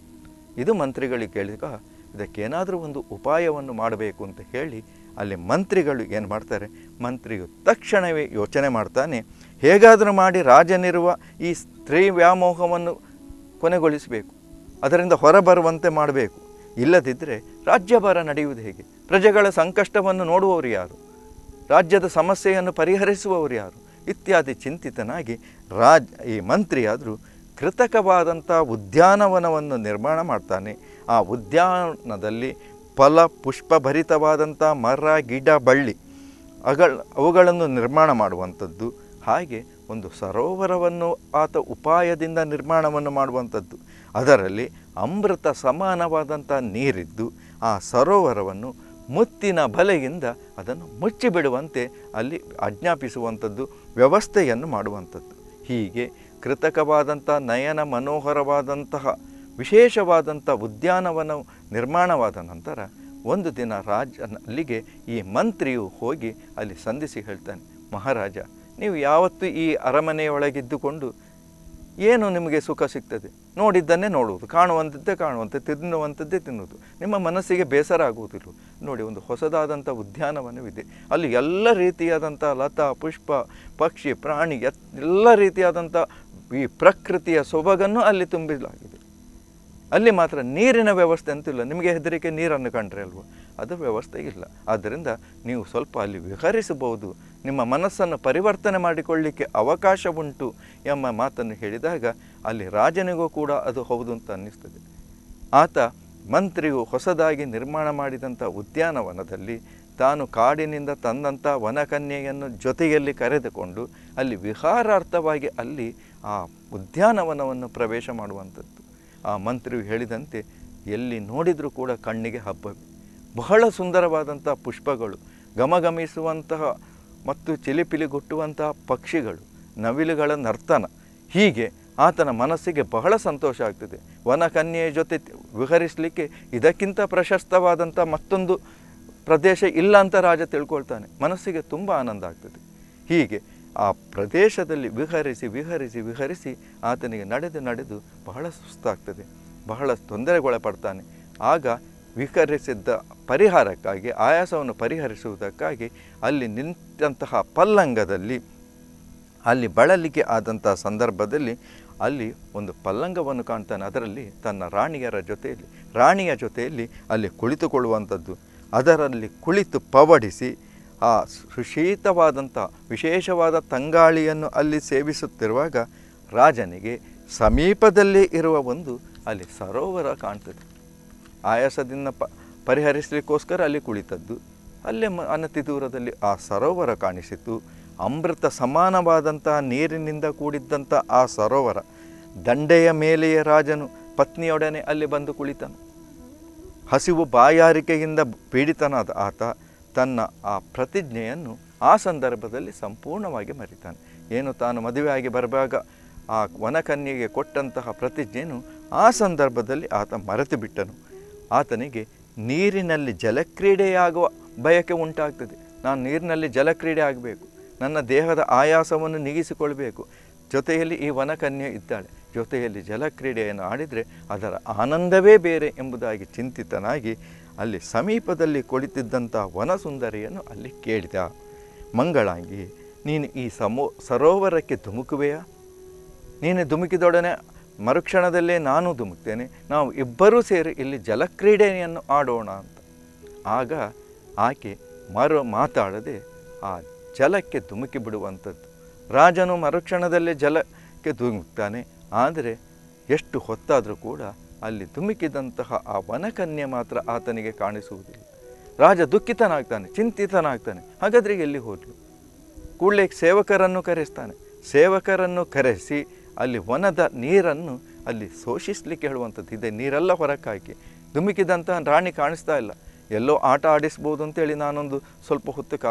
ಇದು ಮಂತ್ರಿಗಳಿಗೆ ಕೇಳಿದಾಗ ಇದಕ್ಕೇನಾದರೂ ಒಂದು ಉಪಾಯವನ್ನು ಮಾಡಬೇಕು ಅಂತ ಹೇಳಿ ಅಲ್ಲಿ ಮಂತ್ರಿಗಳು ಏನು ಮಾಡ್ತಾರೆ ಮಂತ್ರಿಯು ತಕ್ಷಣವೇ ಯೋಚನೆ ಮಾಡ್ತಾನೆ ಹೇಗಾದರೂ ಮಾಡಿ ರಾಜನಿರುವ ಈ ಸ್ತ್ರೀ ವ್ಯಾಮೋಹವನ್ನು ಕೊನೆಗೊಳಿಸಬೇಕು ಅದರಿಂದ ಹೊರಬರುವಂತೆ ಮಾಡಬೇಕು ಇಲ್ಲದಿದ್ದರೆ ರಾಜ್ಯಭಾರ ನಡೆಯುವುದು ಹೇಗೆ ಪ್ರಜೆಗಳ ಸಂಕಷ್ಟವನ್ನು ನೋಡುವವರು ಯಾರು ರಾಜ್ಯದ ಸಮಸ್ಯೆಯನ್ನು ಪರಿಹರಿಸುವವರು ಯಾರು ಇತ್ಯಾದಿ ಚಿಂತಿತನಾಗಿ ರಾಜ್ ಈ ಮಂತ್ರಿಯಾದರೂ ಕೃತಕವಾದಂಥ ಉದ್ಯಾನವನವನ್ನು ನಿರ್ಮಾಣ ಮಾಡ್ತಾನೆ ಆ ಉದ್ಯಾನದಲ್ಲಿ ಫಲ ಪುಷ್ಪಭರಿತವಾದಂಥ ಮರ ಗಿಡ ಬಳ್ಳಿ ಅಗಳ ಅವುಗಳನ್ನು ನಿರ್ಮಾಣ ಮಾಡುವಂಥದ್ದು ಹಾಗೆ ಒಂದು ಸರೋವರವನ್ನು ಆತ ಉಪಾಯದಿಂದ ನಿರ್ಮಾಣವನ್ನು ಮಾಡುವಂಥದ್ದು ಅದರಲ್ಲಿ ಅಮೃತ ಸಮಾನವಾದಂಥ ನೀರಿದ್ದು ಆ ಸರೋವರವನ್ನು ಮುತ್ತಿನ ಬಲೆಯಿಂದ ಅದನ್ನು ಮುಚ್ಚಿಬಿಡುವಂತೆ ಅಲ್ಲಿ ಆಜ್ಞಾಪಿಸುವಂಥದ್ದು ವ್ಯವಸ್ಥೆಯನ್ನು ಮಾಡುವಂಥದ್ದು ಹೀಗೆ ಕೃತಕವಾದಂಥ ನಯನ ಮನೋಹರವಾದಂತಹ ವಿಶೇಷವಾದಂಥ ಉದ್ಯಾನವನ ನಿರ್ಮಾಣವಾದ ನಂತರ ಒಂದು ದಿನ ರಾಜನಲ್ಲಿಗೆ ಈ ಮಂತ್ರಿಯು ಹೋಗಿ ಅಲ್ಲಿ ಸಂಧಿಸಿ ಹೇಳ್ತಾನೆ ಮಹಾರಾಜ ನೀವು ಯಾವತ್ತೂ ಈ ಅರಮನೆಯೊಳಗಿದ್ದುಕೊಂಡು ಏನು ನಿಮಗೆ ಸುಖ ಸಿಗ್ತದೆ ನೋಡಿದ್ದನ್ನೇ ನೋಡುವುದು ಕಾಣುವಂಥದ್ದೇ ಕಾಣುವಂಥದ್ದು ತಿನ್ನುವಂಥದ್ದೇ ತಿನ್ನುವುದು ನಿಮ್ಮ ಮನಸ್ಸಿಗೆ ಬೇಸರ ಆಗುವುದಿಲ್ಲ ನೋಡಿ ಒಂದು ಹೊಸದಾದಂಥ ಉದ್ಯಾನವನವಿದೆ ಅಲ್ಲಿ ಎಲ್ಲ ರೀತಿಯಾದಂಥ ಲತಾ ಪುಷ್ಪ ಪಕ್ಷಿ ಪ್ರಾಣಿ ಎತ್ ಎಲ್ಲ ರೀತಿಯಾದಂಥ ಈ ಪ್ರಕೃತಿಯ ಸೊಬಗನ್ನು ಅಲ್ಲಿ ತುಂಬಿಲಾಗಿದೆ ಅಲ್ಲಿ ಮಾತ್ರ ನೀರಿನ ವ್ಯವಸ್ಥೆ ಅಂತಿಲ್ಲ ನಿಮಗೆ ಹೆದರಿಕೆ ನೀರನ್ನು ಕಂಡ್ರೆ ಅಲ್ವ ಅದು ವ್ಯವಸ್ಥೆ ಇಲ್ಲ ಆದ್ದರಿಂದ ನೀವು ಸ್ವಲ್ಪ ಅಲ್ಲಿ ವಿಹರಿಸಬಹುದು ನಿಮ್ಮ ಮನಸ್ಸನ್ನು ಪರಿವರ್ತನೆ ಮಾಡಿಕೊಳ್ಳಿಕ್ಕೆ ಅವಕಾಶ ಉಂಟು ಎಂಬ ಮಾತನ್ನು ಹೇಳಿದಾಗ ಅಲ್ಲಿ ರಾಜನಿಗೂ ಕೂಡ ಅದು ಹೌದು ಅಂತ ಅನ್ನಿಸ್ತದೆ ಆತ ಮಂತ್ರಿಯು ಹೊಸದಾಗಿ ನಿರ್ಮಾಣ ಮಾಡಿದಂಥ ಉದ್ಯಾನವನದಲ್ಲಿ ತಾನು ಕಾಡಿನಿಂದ ತಂದಂಥ ವನಕನ್ಯೆಯನ್ನು ಜೊತೆಯಲ್ಲಿ ಕರೆದುಕೊಂಡು ಅಲ್ಲಿ ವಿಹಾರಾರ್ಥವಾಗಿ ಅಲ್ಲಿ ಆ ಉದ್ಯಾನವನವನ್ನು ಪ್ರವೇಶ ಮಾಡುವಂಥದ್ದು ಆ ಮಂತ್ರಿಯು ಹೇಳಿದಂತೆ ಎಲ್ಲಿ ನೋಡಿದರೂ ಕೂಡ ಕಣ್ಣಿಗೆ ಹಬ್ಬವೇ ಬಹಳ ಸುಂದರವಾದಂಥ ಪುಷ್ಪಗಳು ಘಮಘಮಿಸುವಂತಹ ಮತ್ತು ಚಿಲಿಪಿಲಿಗುಟ್ಟುವಂತಹ ಪಕ್ಷಿಗಳು ನವಿಲುಗಳ ನರ್ತನ ಹೀಗೆ ಆತನ ಮನಸ್ಸಿಗೆ ಬಹಳ ಸಂತೋಷ ಆಗ್ತದೆ ವನಕನ್ಯೆಯ ಜೊತೆ ವಿಹರಿಸಲಿಕ್ಕೆ ಇದಕ್ಕಿಂತ ಪ್ರಶಸ್ತವಾದಂಥ ಮತ್ತೊಂದು ಪ್ರದೇಶ ಇಲ್ಲ ಅಂತ ರಾಜ ತಿಳ್ಕೊಳ್ತಾನೆ ಮನಸ್ಸಿಗೆ ತುಂಬ ಆನಂದ ಆಗ್ತದೆ ಹೀಗೆ ಆ ಪ್ರದೇಶದಲ್ಲಿ ವಿಹರಿಸಿ ವಿಹರಿಸಿ ವಿಹರಿಸಿ ಆತನಿಗೆ ನಡೆದು ನಡೆದು ಬಹಳ ಸುಸ್ತಾಗ್ತದೆ ಬಹಳ ತೊಂದರೆಗೊಳಪಡ್ತಾನೆ ಆಗ ವಿಹರಿಸಿದ್ದ ಪರಿಹಾರಕ್ಕಾಗಿ ಆಯಾಸವನ್ನು ಪರಿಹರಿಸುವುದಕ್ಕಾಗಿ ಅಲ್ಲಿ ನಿಂತಹ ಪಲ್ಲಂಗದಲ್ಲಿ ಅಲ್ಲಿ ಬಳಲಿಕೆ ಆದಂಥ ಸಂದರ್ಭದಲ್ಲಿ ಅಲ್ಲಿ ಒಂದು ಪಲ್ಲಂಗವನ್ನು ಕಾಣ್ತಾನೆ ಅದರಲ್ಲಿ ತನ್ನ ರಾಣಿಯರ ಜೊತೆಯಲ್ಲಿ ರಾಣಿಯ ಜೊತೆಯಲ್ಲಿ ಅಲ್ಲಿ ಕುಳಿತುಕೊಳ್ಳುವಂಥದ್ದು ಅದರಲ್ಲಿ ಕುಳಿತು ಪವಡಿಸಿ ಆ ಸುಶೀತವಾದಂಥ ವಿಶೇಷವಾದ ತಂಗಾಳಿಯನ್ನು ಅಲ್ಲಿ ಸೇವಿಸುತ್ತಿರುವಾಗ ರಾಜನಿಗೆ ಸಮೀಪದಲ್ಲೇ ಇರುವ ಒಂದು ಅಲ್ಲಿ ಸರೋವರ ಕಾಣ್ತದೆ ಆಯಾಸದಿಂದ ಪ ಪರಿಹರಿಸಲಿಕ್ಕೋಸ್ಕರ ಅಲ್ಲಿ ಕುಳಿತದ್ದು ಅಲ್ಲೇ ಮ ಅನತಿ ದೂರದಲ್ಲಿ ಆ ಸರೋವರ ಕಾಣಿಸಿತು ಅಮೃತ ಸಮಾನವಾದಂತಹ ನೀರಿನಿಂದ ಕೂಡಿದ್ದಂಥ ಆ ಸರೋವರ ದಂಡೆಯ ಮೇಲೆಯೇ ರಾಜನು ಪತ್ನಿಯೊಡನೆ ಅಲ್ಲಿ ಬಂದು ಕುಳಿತನು ಹಸಿವು ಬಾಯಾರಿಕೆಯಿಂದ ಪೀಡಿತನಾದ ಆತ ತನ್ನ ಆ ಪ್ರತಿಜ್ಞೆಯನ್ನು ಆ ಸಂದರ್ಭದಲ್ಲಿ ಸಂಪೂರ್ಣವಾಗಿ ಮರಿತಾನೆ ಏನು ತಾನು ಮದುವೆಯಾಗಿ ಬರುವಾಗ ಆ ವನಕನ್ಯೆಗೆ ಕೊಟ್ಟಂತಹ ಪ್ರತಿಜ್ಞೆಯನ್ನು ಆ ಸಂದರ್ಭದಲ್ಲಿ ಆತ ಮರೆತು ಬಿಟ್ಟನು ಆತನಿಗೆ ನೀರಿನಲ್ಲಿ ಜಲಕ್ರೀಡೆಯಾಗುವ ಬಯಕೆ ಉಂಟಾಗ್ತದೆ ನಾನು ನೀರಿನಲ್ಲಿ ಜಲಕ್ರೀಡೆ ಆಗಬೇಕು ನನ್ನ ದೇಹದ ಆಯಾಸವನ್ನು ನೀಗಿಸಿಕೊಳ್ಬೇಕು ಜೊತೆಯಲ್ಲಿ ಈ ವನಕನ್ಯೆ ಇದ್ದಾಳೆ ಜೊತೆಯಲ್ಲಿ ಜಲಕ್ರೀಡೆಯನ್ನು ಆಡಿದರೆ ಅದರ ಆನಂದವೇ ಬೇರೆ ಎಂಬುದಾಗಿ ಚಿಂತಿತನಾಗಿ ಅಲ್ಲಿ ಸಮೀಪದಲ್ಲಿ ಕುಳಿತಿದ್ದಂಥ ವನಸುಂದರಿಯನ್ನು ಅಲ್ಲಿ ಕೇಳಿದ ಮಂಗಳಾಂಗಿ ನೀನು ಈ ಸಮೋ ಸರೋವರಕ್ಕೆ ಧುಮುಕುವೆಯಾ ನೀನು ಧುಮುಕಿದೊಡನೆ ಮರುಕ್ಷಣದಲ್ಲೇ ನಾನು ಧುಮುಕ್ತೇನೆ ನಾವು ಇಬ್ಬರೂ ಸೇರಿ ಇಲ್ಲಿ ಜಲಕ್ರೀಡೆಯನ್ನು ಆಡೋಣ ಅಂತ ಆಗ ಆಕೆ ಮರು ಮಾತಾಡದೆ ಆ ಜಲಕ್ಕೆ ಧುಮುಕಿ ಬಿಡುವಂಥದ್ದು ರಾಜನು ಮರುಕ್ಷಣದಲ್ಲೇ ಜಲಕ್ಕೆ ಧುಮುಕ್ತಾನೆ ಆದರೆ ಎಷ್ಟು ಹೊತ್ತಾದರೂ ಕೂಡ ಅಲ್ಲಿ ಧುಮುಕಿದಂತಹ ಆ ವನಕನ್ಯೆ ಮಾತ್ರ ಆತನಿಗೆ ಕಾಣಿಸುವುದಿಲ್ಲ ರಾಜ ದುಃಖಿತನಾಗ್ತಾನೆ ಚಿಂತಿತನಾಗ್ತಾನೆ ಹಾಗಾದರೆ ಎಲ್ಲಿ ಹೋದ್ಲು ಕೂಡಲೇ ಸೇವಕರನ್ನು ಕರೆಸ್ತಾನೆ ಸೇವಕರನ್ನು ಕರೆಸಿ ಅಲ್ಲಿ ವನದ ನೀರನ್ನು ಅಲ್ಲಿ ಶೋಷಿಸಲಿಕ್ಕೆ ಹೇಳುವಂಥದ್ದು ಇದೆ ನೀರೆಲ್ಲ ಹೊರಕ್ಕಾಕಿ ಧುಮುಕಿದಂತಹ ರಾಣಿ ಕಾಣಿಸ್ತಾ ಇಲ್ಲ ಎಲ್ಲೋ ಆಟ ಆಡಿಸ್ಬೋದು ಅಂತೇಳಿ ನಾನೊಂದು ಸ್ವಲ್ಪ ಹೊತ್ತು ಕಾದೆ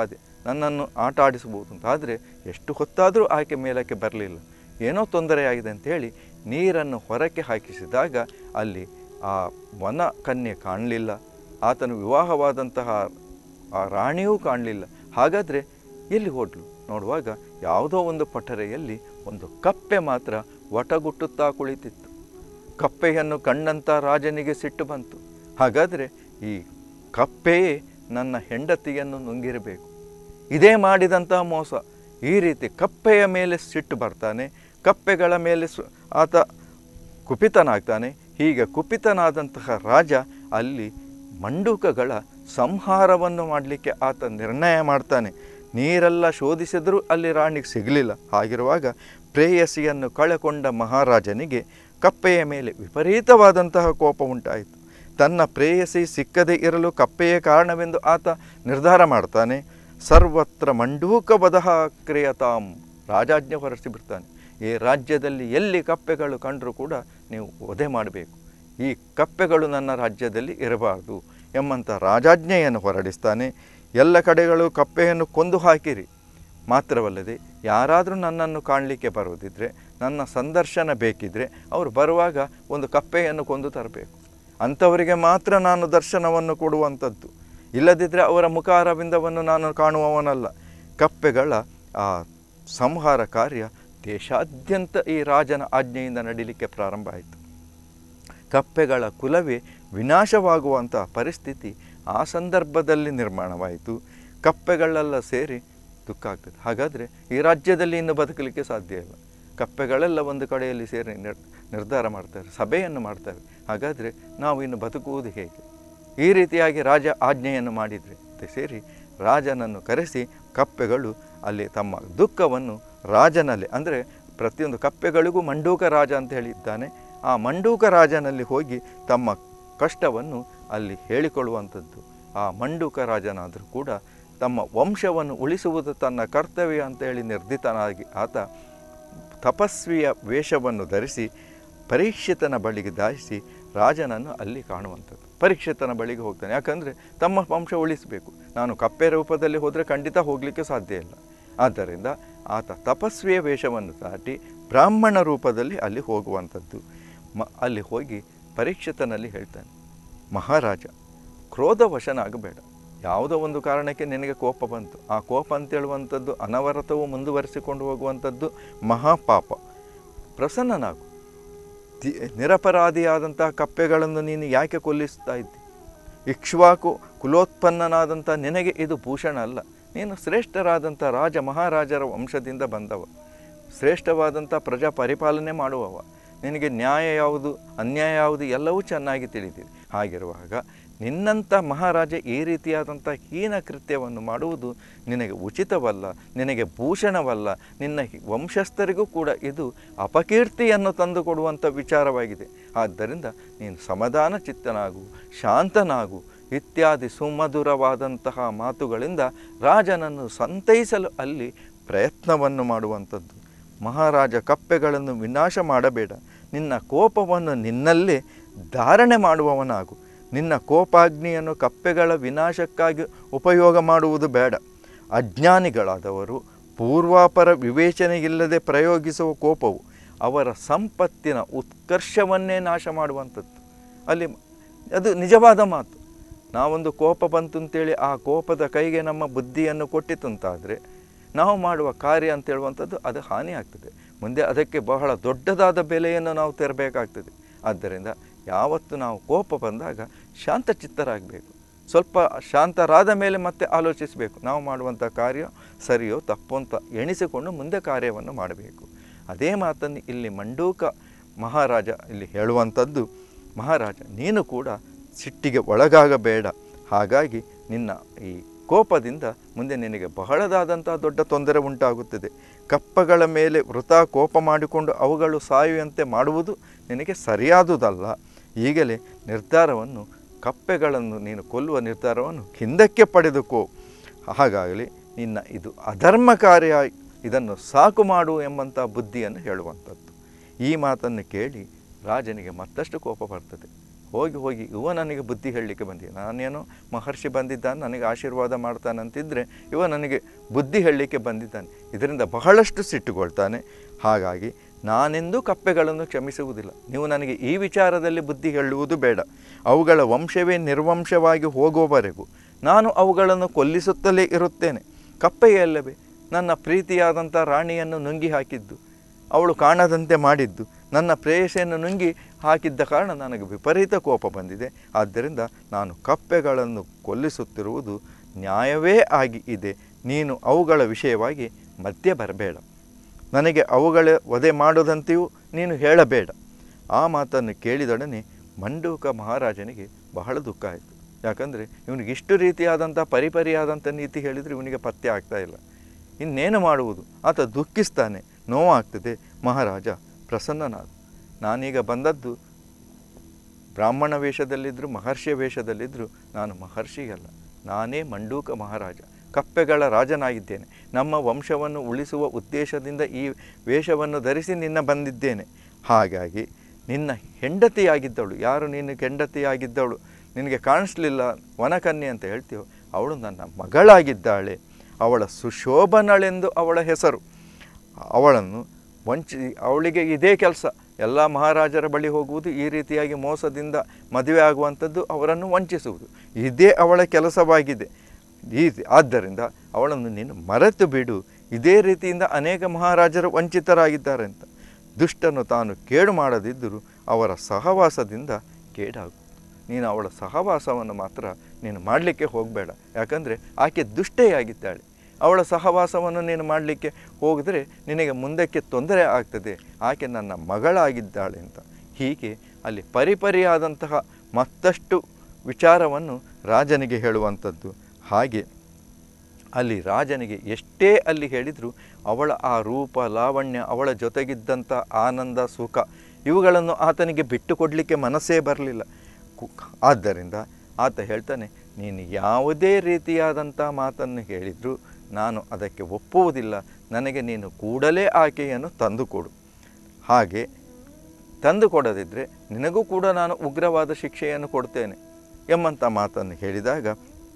ನನ್ನನ್ನು ಆಟ ಆಡಿಸ್ಬೋದು ಅಂತ ಆದರೆ ಎಷ್ಟು ಹೊತ್ತಾದರೂ ಆಕೆ ಮೇಲಕ್ಕೆ ಬರಲಿಲ್ಲ ಏನೋ ತೊಂದರೆಯಾಗಿದೆ ಅಂತೇಳಿ ನೀರನ್ನು ಹೊರಕ್ಕೆ ಹಾಕಿಸಿದಾಗ ಅಲ್ಲಿ ಆ ವನ ಕನ್ಯೆ ಕಾಣಲಿಲ್ಲ ಆತನು ವಿವಾಹವಾದಂತಹ ಆ ರಾಣಿಯೂ ಕಾಣಲಿಲ್ಲ ಹಾಗಾದರೆ ಎಲ್ಲಿ ಹೋದ್ಲು ನೋಡುವಾಗ ಯಾವುದೋ ಒಂದು ಪಠರೆಯಲ್ಲಿ ಒಂದು ಕಪ್ಪೆ ಮಾತ್ರ ವಟಗುಟ್ಟುತ್ತಾ ಕುಳಿತಿತ್ತು ಕಪ್ಪೆಯನ್ನು ಕಂಡಂಥ ರಾಜನಿಗೆ ಸಿಟ್ಟು ಬಂತು ಹಾಗಾದರೆ ಈ ಕಪ್ಪೆಯೇ ನನ್ನ ಹೆಂಡತಿಯನ್ನು ನುಂಗಿರಬೇಕು ಇದೇ ಮಾಡಿದಂತಹ ಮೋಸ ಈ ರೀತಿ ಕಪ್ಪೆಯ ಮೇಲೆ ಸಿಟ್ಟು ಬರ್ತಾನೆ ಕಪ್ಪೆಗಳ ಮೇಲೆ ಸು ಆತ ಕುಪಿತನಾಗ್ತಾನೆ ಹೀಗೆ ಕುಪಿತನಾದಂತಹ ರಾಜ ಅಲ್ಲಿ ಮಂಡೂಕಗಳ ಸಂಹಾರವನ್ನು ಮಾಡಲಿಕ್ಕೆ ಆತ ನಿರ್ಣಯ ಮಾಡ್ತಾನೆ ನೀರೆಲ್ಲ ಶೋಧಿಸಿದರೂ ಅಲ್ಲಿ ರಾಣಿಗೆ ಸಿಗಲಿಲ್ಲ ಹಾಗಿರುವಾಗ ಪ್ರೇಯಸಿಯನ್ನು ಕಳೆಕೊಂಡ ಮಹಾರಾಜನಿಗೆ ಕಪ್ಪೆಯ ಮೇಲೆ ವಿಪರೀತವಾದಂತಹ ಕೋಪ ಉಂಟಾಯಿತು ತನ್ನ ಪ್ರೇಯಸಿ ಸಿಕ್ಕದೇ ಇರಲು ಕಪ್ಪೆಯೇ ಕಾರಣವೆಂದು ಆತ ನಿರ್ಧಾರ ಮಾಡ್ತಾನೆ ಸರ್ವತ್ರ ಮಂಡೂಕ ವದಹ ಕ್ರಿಯತಾಂ ರಾಜಾಜ್ಞೆ ಹೊರಡಿಸಿ ಬಿಡ್ತಾನೆ ಈ ರಾಜ್ಯದಲ್ಲಿ ಎಲ್ಲಿ ಕಪ್ಪೆಗಳು ಕಂಡರೂ ಕೂಡ ನೀವು ವಧೆ ಮಾಡಬೇಕು ಈ ಕಪ್ಪೆಗಳು ನನ್ನ ರಾಜ್ಯದಲ್ಲಿ ಇರಬಾರ್ದು ಎಂಬಂಥ ರಾಜಾಜ್ಞೆಯನ್ನು ಹೊರಡಿಸ್ತಾನೆ ಎಲ್ಲ ಕಡೆಗಳು ಕಪ್ಪೆಯನ್ನು ಕೊಂದು ಹಾಕಿರಿ ಮಾತ್ರವಲ್ಲದೆ ಯಾರಾದರೂ ನನ್ನನ್ನು ಕಾಣಲಿಕ್ಕೆ ಬರುವುದಿದ್ರೆ ನನ್ನ ಸಂದರ್ಶನ ಬೇಕಿದ್ದರೆ ಅವರು ಬರುವಾಗ ಒಂದು ಕಪ್ಪೆಯನ್ನು ಕೊಂದು ತರಬೇಕು ಅಂಥವರಿಗೆ ಮಾತ್ರ ನಾನು ದರ್ಶನವನ್ನು ಕೊಡುವಂಥದ್ದು ಇಲ್ಲದಿದ್ದರೆ ಅವರ ಮುಖಾರವಿಂದವನ್ನು ನಾನು ಕಾಣುವವನಲ್ಲ ಕಪ್ಪೆಗಳ ಆ ಸಂಹಾರ ಕಾರ್ಯ ದೇಶಾದ್ಯಂತ ಈ ರಾಜನ ಆಜ್ಞೆಯಿಂದ ನಡೀಲಿಕ್ಕೆ ಪ್ರಾರಂಭ ಆಯಿತು ಕಪ್ಪೆಗಳ ಕುಲವೇ ವಿನಾಶವಾಗುವಂಥ ಪರಿಸ್ಥಿತಿ ಆ ಸಂದರ್ಭದಲ್ಲಿ ನಿರ್ಮಾಣವಾಯಿತು ಕಪ್ಪೆಗಳೆಲ್ಲ ಸೇರಿ ದುಃಖ ಆಗ್ತದೆ ಹಾಗಾದರೆ ಈ ರಾಜ್ಯದಲ್ಲಿ ಇನ್ನು ಬದುಕಲಿಕ್ಕೆ ಸಾಧ್ಯ ಇಲ್ಲ ಕಪ್ಪೆಗಳೆಲ್ಲ ಒಂದು ಕಡೆಯಲ್ಲಿ ಸೇರಿ ನಿರ್ ನಿರ್ಧಾರ ಮಾಡ್ತಾರೆ ಸಭೆಯನ್ನು ಮಾಡ್ತವೆ ಹಾಗಾದರೆ ನಾವು ಇನ್ನು ಬದುಕುವುದು ಹೇಗೆ ಈ ರೀತಿಯಾಗಿ ರಾಜ ಆಜ್ಞೆಯನ್ನು ಮಾಡಿದರೆ ಮತ್ತೆ ಸೇರಿ ರಾಜನನ್ನು ಕರೆಸಿ ಕಪ್ಪೆಗಳು ಅಲ್ಲಿ ತಮ್ಮ ದುಃಖವನ್ನು ರಾಜನಲ್ಲಿ ಅಂದರೆ ಪ್ರತಿಯೊಂದು ಕಪ್ಪೆಗಳಿಗೂ ಮಂಡೂಕ ರಾಜ ಅಂತ ಹೇಳಿದ್ದಾನೆ ಆ ಮಂಡೂಕ ರಾಜನಲ್ಲಿ ಹೋಗಿ ತಮ್ಮ ಕಷ್ಟವನ್ನು ಅಲ್ಲಿ ಹೇಳಿಕೊಳ್ಳುವಂಥದ್ದು ಆ ಮಂಡೂಕ ರಾಜನಾದರೂ ಕೂಡ ತಮ್ಮ ವಂಶವನ್ನು ಉಳಿಸುವುದು ತನ್ನ ಕರ್ತವ್ಯ ಅಂತ ಹೇಳಿ ನಿರ್ಧಿತನಾಗಿ ಆತ ತಪಸ್ವಿಯ ವೇಷವನ್ನು ಧರಿಸಿ ಪರೀಕ್ಷಿತನ ಬಳಿಗೆ ದಾಯಿಸಿ ರಾಜನನ್ನು ಅಲ್ಲಿ ಕಾಣುವಂಥದ್ದು ಪರೀಕ್ಷಿತನ ಬಳಿಗೆ ಹೋಗ್ತಾನೆ ಯಾಕಂದರೆ ತಮ್ಮ ವಂಶ ಉಳಿಸಬೇಕು ನಾನು ಕಪ್ಪೆ ರೂಪದಲ್ಲಿ ಹೋದರೆ ಖಂಡಿತ ಹೋಗಲಿಕ್ಕೆ ಸಾಧ್ಯ ಇಲ್ಲ ಆದ್ದರಿಂದ ಆತ ತಪಸ್ವಿಯ ವೇಷವನ್ನು ದಾಟಿ ಬ್ರಾಹ್ಮಣ ರೂಪದಲ್ಲಿ ಅಲ್ಲಿ ಹೋಗುವಂಥದ್ದು ಮ ಅಲ್ಲಿ ಹೋಗಿ ಪರೀಕ್ಷಿತನಲ್ಲಿ ಹೇಳ್ತಾನೆ ಮಹಾರಾಜ ಕ್ರೋಧವಶನಾಗಬೇಡ ಯಾವುದೋ ಒಂದು ಕಾರಣಕ್ಕೆ ನಿನಗೆ ಕೋಪ ಬಂತು ಆ ಕೋಪ ಅಂತೇಳುವಂಥದ್ದು ಅನವರತವು ಮುಂದುವರಿಸಿಕೊಂಡು ಹೋಗುವಂಥದ್ದು ಮಹಾಪಾಪ ಪ್ರಸನ್ನನಾಗು ತಿ ನಿರಪರಾಧಿಯಾದಂಥ ಕಪ್ಪೆಗಳನ್ನು ನೀನು ಯಾಕೆ ಕೊಲ್ಲಿಸ್ತಾ ಇದ್ದಿ ಇಕ್ಷ್ವಾಕು ಕುಲೋತ್ಪನ್ನನಾದಂಥ ನಿನಗೆ ಇದು ಭೂಷಣ ಅಲ್ಲ ನೀನು ಶ್ರೇಷ್ಠರಾದಂಥ ರಾಜ ಮಹಾರಾಜರ ವಂಶದಿಂದ ಬಂದವ ಶ್ರೇಷ್ಠವಾದಂಥ ಪ್ರಜಾ ಪರಿಪಾಲನೆ ಮಾಡುವವ ನಿನಗೆ ನ್ಯಾಯ ಯಾವುದು ಅನ್ಯಾಯ ಯಾವುದು ಎಲ್ಲವೂ ಚೆನ್ನಾಗಿ ತಿಳಿದಿದೆ ಹಾಗಿರುವಾಗ ನಿನ್ನಂಥ ಮಹಾರಾಜ ಈ ರೀತಿಯಾದಂಥ ಹೀನ ಕೃತ್ಯವನ್ನು ಮಾಡುವುದು ನಿನಗೆ ಉಚಿತವಲ್ಲ ನಿನಗೆ ಭೂಷಣವಲ್ಲ ನಿನ್ನ ಹಿ- ವಂಶಸ್ಥರಿಗೂ ಕೂಡ ಇದು ಅಪಕೀರ್ತಿಯನ್ನು ತಂದುಕೊಡುವಂಥ ವಿಚಾರವಾಗಿದೆ ಆದ್ದರಿಂದ ನೀನು ಸಮಾಧಾನ ಚಿತ್ತನಾಗು ಶಾಂತನಾಗು ಇತ್ಯಾದಿ ಸುಮಧುರವಾದಂತಹ ಮಾತುಗಳಿಂದ ರಾಜನನ್ನು ಸಂತೈಸಲು ಅಲ್ಲಿ ಪ್ರಯತ್ನವನ್ನು ಮಾಡುವಂಥದ್ದು ಮಹಾರಾಜ ಕಪ್ಪೆಗಳನ್ನು ವಿನಾಶ ಮಾಡಬೇಡ ನಿನ್ನ ಕೋಪವನ್ನು ನಿನ್ನಲ್ಲೇ ಧಾರಣೆ ಮಾಡುವವನಾಗು ನಿನ್ನ ಕೋಪಾಗ್ನಿಯನ್ನು ಕಪ್ಪೆಗಳ ವಿನಾಶಕ್ಕಾಗಿ ಉಪಯೋಗ ಮಾಡುವುದು ಬೇಡ ಅಜ್ಞಾನಿಗಳಾದವರು ಪೂರ್ವಾಪರ ವಿವೇಚನೆಯಿಲ್ಲದೆ ಪ್ರಯೋಗಿಸುವ ಕೋಪವು ಅವರ ಸಂಪತ್ತಿನ ಉತ್ಕರ್ಷವನ್ನೇ ನಾಶ ಮಾಡುವಂಥದ್ದು ಅಲ್ಲಿ ಅದು ನಿಜವಾದ ಮಾತು ನಾವೊಂದು ಕೋಪ ಬಂತು ಅಂತೇಳಿ ಆ ಕೋಪದ ಕೈಗೆ ನಮ್ಮ ಬುದ್ಧಿಯನ್ನು ಕೊಟ್ಟಿತಂತಾದರೆ ನಾವು ಮಾಡುವ ಕಾರ್ಯ ಅಂತ ಹೇಳುವಂಥದ್ದು ಅದು ಹಾನಿ ಆಗ್ತದೆ ಮುಂದೆ ಅದಕ್ಕೆ ಬಹಳ ದೊಡ್ಡದಾದ ಬೆಲೆಯನ್ನು ನಾವು ತೆರಬೇಕಾಗ್ತದೆ ಆದ್ದರಿಂದ ಯಾವತ್ತು ನಾವು ಕೋಪ ಬಂದಾಗ ಶಾಂತಚಿತ್ತರಾಗಬೇಕು ಸ್ವಲ್ಪ ಶಾಂತರಾದ ಮೇಲೆ ಮತ್ತೆ ಆಲೋಚಿಸಬೇಕು ನಾವು ಮಾಡುವಂಥ ಕಾರ್ಯ ಸರಿಯೋ ತಪ್ಪೋ ಅಂತ ಎಣಿಸಿಕೊಂಡು ಮುಂದೆ ಕಾರ್ಯವನ್ನು ಮಾಡಬೇಕು ಅದೇ ಮಾತನ್ನು ಇಲ್ಲಿ ಮಂಡೂಕ ಮಹಾರಾಜ ಇಲ್ಲಿ ಹೇಳುವಂಥದ್ದು ಮಹಾರಾಜ ನೀನು ಕೂಡ ಸಿಟ್ಟಿಗೆ ಒಳಗಾಗಬೇಡ ಹಾಗಾಗಿ ನಿನ್ನ ಈ ಕೋಪದಿಂದ ಮುಂದೆ ನಿನಗೆ ಬಹಳದಾದಂಥ ದೊಡ್ಡ ತೊಂದರೆ ಉಂಟಾಗುತ್ತದೆ ಕಪ್ಪಗಳ ಮೇಲೆ ವೃಥಾ ಕೋಪ ಮಾಡಿಕೊಂಡು ಅವುಗಳು ಸಾಯುವಂತೆ ಮಾಡುವುದು ನಿನಗೆ ಸರಿಯಾದುದಲ್ಲ ಈಗಲೇ ನಿರ್ಧಾರವನ್ನು ಕಪ್ಪೆಗಳನ್ನು ನೀನು ಕೊಲ್ಲುವ ನಿರ್ಧಾರವನ್ನು ಹಿಂದಕ್ಕೆ ಪಡೆದುಕೋ ಹಾಗಾಗಲಿ ನಿನ್ನ ಇದು ಅಧರ್ಮ ಕಾರ್ಯ ಇದನ್ನು ಸಾಕು ಮಾಡು ಎಂಬಂಥ ಬುದ್ಧಿಯನ್ನು ಹೇಳುವಂಥದ್ದು ಈ ಮಾತನ್ನು ಕೇಳಿ ರಾಜನಿಗೆ ಮತ್ತಷ್ಟು ಕೋಪ ಬರ್ತದೆ ಹೋಗಿ ಹೋಗಿ ಇವ ನನಗೆ ಬುದ್ಧಿ ಹೇಳಲಿಕ್ಕೆ ಬಂದಿದೆ ನಾನೇನೋ ಮಹರ್ಷಿ ಬಂದಿದ್ದಾನೆ ನನಗೆ ಆಶೀರ್ವಾದ ಮಾಡ್ತಾನಂತಿದ್ದರೆ ಇವ ನನಗೆ ಬುದ್ಧಿ ಹೇಳಲಿಕ್ಕೆ ಬಂದಿದ್ದಾನೆ ಇದರಿಂದ ಬಹಳಷ್ಟು ಸಿಟ್ಟುಕೊಳ್ತಾನೆ ಹಾಗಾಗಿ ನಾನೆಂದೂ ಕಪ್ಪೆಗಳನ್ನು ಕ್ಷಮಿಸುವುದಿಲ್ಲ ನೀವು ನನಗೆ ಈ ವಿಚಾರದಲ್ಲಿ ಬುದ್ಧಿ ಹೇಳುವುದು ಬೇಡ ಅವುಗಳ ವಂಶವೇ ನಿರ್ವಂಶವಾಗಿ ಹೋಗುವವರೆಗೂ ನಾನು ಅವುಗಳನ್ನು ಕೊಲ್ಲಿಸುತ್ತಲೇ ಇರುತ್ತೇನೆ ಕಪ್ಪೆಯಲ್ಲವೇ ನನ್ನ ಪ್ರೀತಿಯಾದಂಥ ರಾಣಿಯನ್ನು ನುಂಗಿ ಹಾಕಿದ್ದು ಅವಳು ಕಾಣದಂತೆ ಮಾಡಿದ್ದು ನನ್ನ ಪ್ರೇಯಸಿಯನ್ನು ನುಂಗಿ ಹಾಕಿದ್ದ ಕಾರಣ ನನಗೆ ವಿಪರೀತ ಕೋಪ ಬಂದಿದೆ ಆದ್ದರಿಂದ ನಾನು ಕಪ್ಪೆಗಳನ್ನು ಕೊಲ್ಲಿಸುತ್ತಿರುವುದು ನ್ಯಾಯವೇ ಆಗಿ ಇದೆ ನೀನು ಅವುಗಳ ವಿಷಯವಾಗಿ ಮಧ್ಯೆ ಬರಬೇಡ ನನಗೆ ಅವುಗಳ ವಧೆ ಮಾಡುವುದಂತೆಯೂ ನೀನು ಹೇಳಬೇಡ ಆ ಮಾತನ್ನು ಕೇಳಿದೊಡನೆ ಮಂಡೂಕ ಮಹಾರಾಜನಿಗೆ ಬಹಳ ದುಃಖ ಆಯಿತು ಯಾಕಂದರೆ ಇವನಿಗೆ ಇಷ್ಟು ರೀತಿಯಾದಂಥ ಪರಿಪರಿಯಾದಂಥ ನೀತಿ ಹೇಳಿದರೆ ಇವನಿಗೆ ಪತ್ತೆ ಆಗ್ತಾ ಇಲ್ಲ ಇನ್ನೇನು ಮಾಡುವುದು ಆತ ದುಃಖಿಸ್ತಾನೆ ನೋವಾಗ್ತದೆ ಮಹಾರಾಜ ಪ್ರಸನ್ನನಾದ ನಾನೀಗ ಬಂದದ್ದು ಬ್ರಾಹ್ಮಣ ವೇಷದಲ್ಲಿದ್ದರೂ ಮಹರ್ಷಿಯ ವೇಷದಲ್ಲಿದ್ದರೂ ನಾನು ಮಹರ್ಷಿಯಲ್ಲ ನಾನೇ ಮಂಡೂಕ ಮಹಾರಾಜ ಕಪ್ಪೆಗಳ ರಾಜನಾಗಿದ್ದೇನೆ ನಮ್ಮ ವಂಶವನ್ನು ಉಳಿಸುವ ಉದ್ದೇಶದಿಂದ ಈ ವೇಷವನ್ನು ಧರಿಸಿ ನಿನ್ನ ಬಂದಿದ್ದೇನೆ ಹಾಗಾಗಿ ನಿನ್ನ ಹೆಂಡತಿಯಾಗಿದ್ದವಳು ಯಾರು ನಿನ್ನ ಹೆಂಡತಿಯಾಗಿದ್ದವಳು ನಿನಗೆ ಕಾಣಿಸ್ಲಿಲ್ಲ ವನಕನ್ಯೆ ಅಂತ ಹೇಳ್ತೀವೋ ಅವಳು ನನ್ನ ಮಗಳಾಗಿದ್ದಾಳೆ ಅವಳ ಸುಶೋಭನಳೆಂದು ಅವಳ ಹೆಸರು ಅವಳನ್ನು ವಂಚಿ ಅವಳಿಗೆ ಇದೇ ಕೆಲಸ ಎಲ್ಲ ಮಹಾರಾಜರ ಬಳಿ ಹೋಗುವುದು ಈ ರೀತಿಯಾಗಿ ಮೋಸದಿಂದ ಮದುವೆ ಆಗುವಂಥದ್ದು ಅವರನ್ನು ವಂಚಿಸುವುದು ಇದೇ ಅವಳ ಕೆಲಸವಾಗಿದೆ ಈ ಆದ್ದರಿಂದ ಅವಳನ್ನು ನೀನು ಮರೆತು ಬಿಡು ಇದೇ ರೀತಿಯಿಂದ ಅನೇಕ ಮಹಾರಾಜರು ವಂಚಿತರಾಗಿದ್ದಾರೆ ಅಂತ ದುಷ್ಟನು ತಾನು ಕೇಡು ಮಾಡದಿದ್ದರೂ ಅವರ ಸಹವಾಸದಿಂದ ಕೇಡಾಗು ನೀನು ಅವಳ ಸಹವಾಸವನ್ನು ಮಾತ್ರ ನೀನು ಮಾಡಲಿಕ್ಕೆ ಹೋಗಬೇಡ ಯಾಕಂದರೆ ಆಕೆ ದುಷ್ಟೆಯಾಗಿದ್ದಾಳೆ ಅವಳ ಸಹವಾಸವನ್ನು ನೀನು ಮಾಡಲಿಕ್ಕೆ ಹೋಗಿದ್ರೆ ನಿನಗೆ ಮುಂದಕ್ಕೆ ತೊಂದರೆ ಆಗ್ತದೆ ಆಕೆ ನನ್ನ ಮಗಳಾಗಿದ್ದಾಳೆ ಅಂತ ಹೀಗೆ ಅಲ್ಲಿ ಪರಿಪರಿಯಾದಂತಹ ಮತ್ತಷ್ಟು ವಿಚಾರವನ್ನು ರಾಜನಿಗೆ ಹೇಳುವಂಥದ್ದು ಹಾಗೆ ಅಲ್ಲಿ ರಾಜನಿಗೆ ಎಷ್ಟೇ ಅಲ್ಲಿ ಹೇಳಿದರೂ ಅವಳ ಆ ರೂಪ ಲಾವಣ್ಯ ಅವಳ ಜೊತೆಗಿದ್ದಂಥ ಆನಂದ ಸುಖ ಇವುಗಳನ್ನು ಆತನಿಗೆ ಬಿಟ್ಟು ಕೊಡಲಿಕ್ಕೆ ಮನಸ್ಸೇ ಬರಲಿಲ್ಲ ಕು- ಆದ್ದರಿಂದ ಆತ ಹೇಳ್ತಾನೆ ನೀನು ಯಾವುದೇ ರೀತಿಯಾದಂಥ ಮಾತನ್ನು ಹೇಳಿದರೂ ನಾನು ಅದಕ್ಕೆ ಒಪ್ಪುವುದಿಲ್ಲ ನನಗೆ ನೀನು ಕೂಡಲೇ ಆಕೆಯನ್ನು ತಂದುಕೊಡು ಹಾಗೆ ತಂದು ಕೊಡದಿದ್ದರೆ ನಿನಗೂ ಕೂಡ ನಾನು ಉಗ್ರವಾದ ಶಿಕ್ಷೆಯನ್ನು ಕೊಡ್ತೇನೆ ಎಂಬಂಥ ಮಾತನ್ನು ಹೇಳಿದಾಗ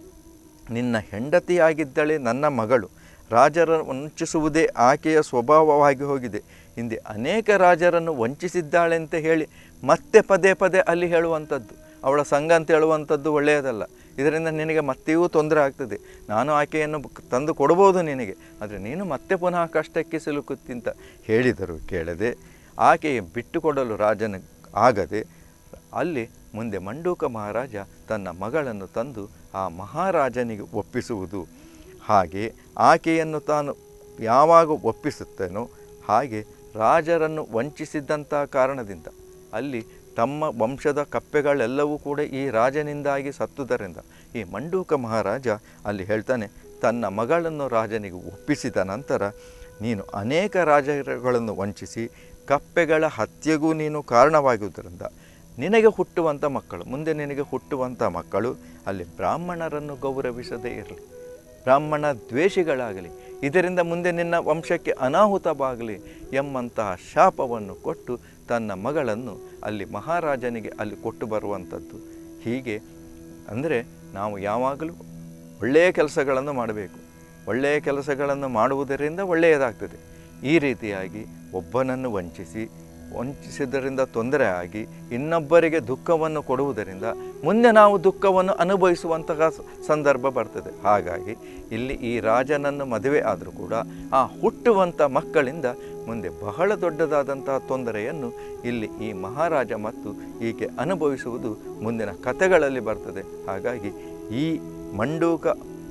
ನಿನ್ನ ಹೆಂಡತಿಯಾಗಿದ್ದಳೆ ನನ್ನ ಮಗಳು ರಾಜರ ವಂಚಿಸುವುದೇ ಆಕೆಯ ಸ್ವಭಾವವಾಗಿ ಹೋಗಿದೆ ಹಿಂದೆ ಅನೇಕ ರಾಜರನ್ನು ವಂಚಿಸಿದ್ದಾಳೆ ಅಂತ ಹೇಳಿ ಮತ್ತೆ ಪದೇ ಪದೇ ಅಲ್ಲಿ ಹೇಳುವಂಥದ್ದು ಅವಳ ಸಂಘ ಅಂತ ಹೇಳುವಂಥದ್ದು ಒಳ್ಳೆಯದಲ್ಲ ಇದರಿಂದ ನಿನಗೆ ಮತ್ತೆಯೂ ತೊಂದರೆ ಆಗ್ತದೆ ನಾನು ಆಕೆಯನ್ನು ಬ- ತಂದು ಕೊಡ್ಬೋದು ನಿನಗೆ ಆದರೆ ನೀನು ಮತ್ತೆ ಪುನಃ ಕಷ್ಟಕ್ಕೆ ಸಿಲುಕುತ್ತಿಂತ ಹೇಳಿದರು ಕೇಳದೆ ಆಕೆಯ ಬಿಟ್ಟುಕೊಡಲು ರಾಜನ ಆಗದೆ ಅಲ್ಲಿ ಮುಂದೆ ಮಂಡೂಕ ಮಹಾರಾಜ ತನ್ನ ಮಗಳನ್ನು ತಂದು ಆ ಮಹಾರಾಜನಿಗೆ ಒಪ್ಪಿಸುವುದು ಹಾಗೆ ಆಕೆಯನ್ನು ತಾನು ಯಾವಾಗ ಒಪ್ಪಿಸುತ್ತೇನೋ ಹಾಗೆ ರಾಜರನ್ನು ವಂಚಿಸಿದ್ದಂಥ ಕಾರಣದಿಂದ ಅಲ್ಲಿ ತಮ್ಮ ವಂಶದ ಕಪ್ಪೆಗಳೆಲ್ಲವೂ ಕೂಡ ಈ ರಾಜನಿಂದಾಗಿ ಸತ್ತುದರಿಂದ ಈ ಮಂಡೂಕ ಮಹಾರಾಜ ಅಲ್ಲಿ ಹೇಳ್ತಾನೆ ತನ್ನ ಮಗಳನ್ನು ರಾಜನಿಗೆ ಒಪ್ಪಿಸಿದ ನಂತರ ನೀನು ಅನೇಕ ರಾಜರುಗಳನ್ನು ವಂಚಿಸಿ ಕಪ್ಪೆಗಳ ಹತ್ಯೆಗೂ ನೀನು ಕಾರಣವಾಗುವುದರಿಂದ ನಿನಗೆ ಹುಟ್ಟುವಂಥ ಮಕ್ಕಳು ಮುಂದೆ ನಿನಗೆ ಹುಟ್ಟುವಂಥ ಮಕ್ಕಳು ಅಲ್ಲಿ ಬ್ರಾಹ್ಮಣರನ್ನು ಗೌರವಿಸದೇ ಇರಲಿ ಬ್ರಾಹ್ಮಣ ದ್ವೇಷಿಗಳಾಗಲಿ ಇದರಿಂದ ಮುಂದೆ ನಿನ್ನ ವಂಶಕ್ಕೆ ಅನಾಹುತವಾಗಲಿ ಎಂಬಂತಹ ಶಾಪವನ್ನು ಕೊಟ್ಟು ತನ್ನ ಮಗಳನ್ನು ಅಲ್ಲಿ ಮಹಾರಾಜನಿಗೆ ಅಲ್ಲಿ ಕೊಟ್ಟು ಬರುವಂಥದ್ದು ಹೀಗೆ ಅಂದರೆ ನಾವು ಯಾವಾಗಲೂ ಒಳ್ಳೆಯ ಕೆಲಸಗಳನ್ನು ಮಾಡಬೇಕು ಒಳ್ಳೆಯ ಕೆಲಸಗಳನ್ನು ಮಾಡುವುದರಿಂದ ಒಳ್ಳೆಯದಾಗ್ತದೆ ಈ ರೀತಿಯಾಗಿ ಒಬ್ಬನನ್ನು ವಂಚಿಸಿ ವಂಚಿಸಿದ್ದರಿಂದ ತೊಂದರೆ ಆಗಿ ಇನ್ನೊಬ್ಬರಿಗೆ ದುಃಖವನ್ನು ಕೊಡುವುದರಿಂದ ಮುಂದೆ ನಾವು ದುಃಖವನ್ನು ಅನುಭವಿಸುವಂತಹ ಸ- ಸಂದರ್ಭ ಬರ್ತದೆ ಹಾಗಾಗಿ ಇಲ್ಲಿ ಈ ರಾಜನನ್ನು ಮದುವೆ ಆದರೂ ಕೂಡ ಆ ಹುಟ್ಟುವಂಥ ಮಕ್ಕಳಿಂದ ಮುಂದೆ ಬಹಳ ದೊಡ್ಡದಾದಂತಹ ತೊಂದರೆಯನ್ನು ಇಲ್ಲಿ ಈ ಮಹಾರಾಜ ಮತ್ತು ಈಕೆ ಅನುಭವಿಸುವುದು ಮುಂದಿನ ಕಥೆಗಳಲ್ಲಿ ಬರ್ತದೆ ಹಾಗಾಗಿ ಈ ಮಂಡೂಕ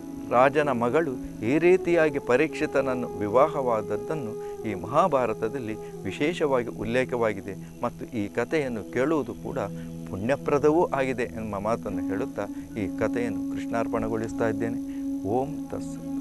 ರಾಜನ ಮಗಳು ಈ ರೀತಿಯಾಗಿ ಪರೀಕ್ಷಿತನನ್ನು ವಿವಾಹವಾದದ್ದನ್ನು ಈ ಮಹಾಭಾರತದಲ್ಲಿ ವಿಶೇಷವಾಗಿ ಉಲ್ಲೇಖವಾಗಿದೆ ಮತ್ತು ಈ ಕಥೆಯನ್ನು ಕೇಳುವುದು ಕೂಡ ಪುಣ್ಯಪ್ರದವೂ ಆಗಿದೆ ಎಂಬ ಮಾತನ್ನು ಹೇಳುತ್ತಾ ಈ ಕಥೆಯನ್ನು ಕೃಷ್ಣಾರ್ಪಣೆಗೊಳಿಸ್ತಾ ಇದ್ದೇನೆ ಓಂ ತಸ್ಸತ್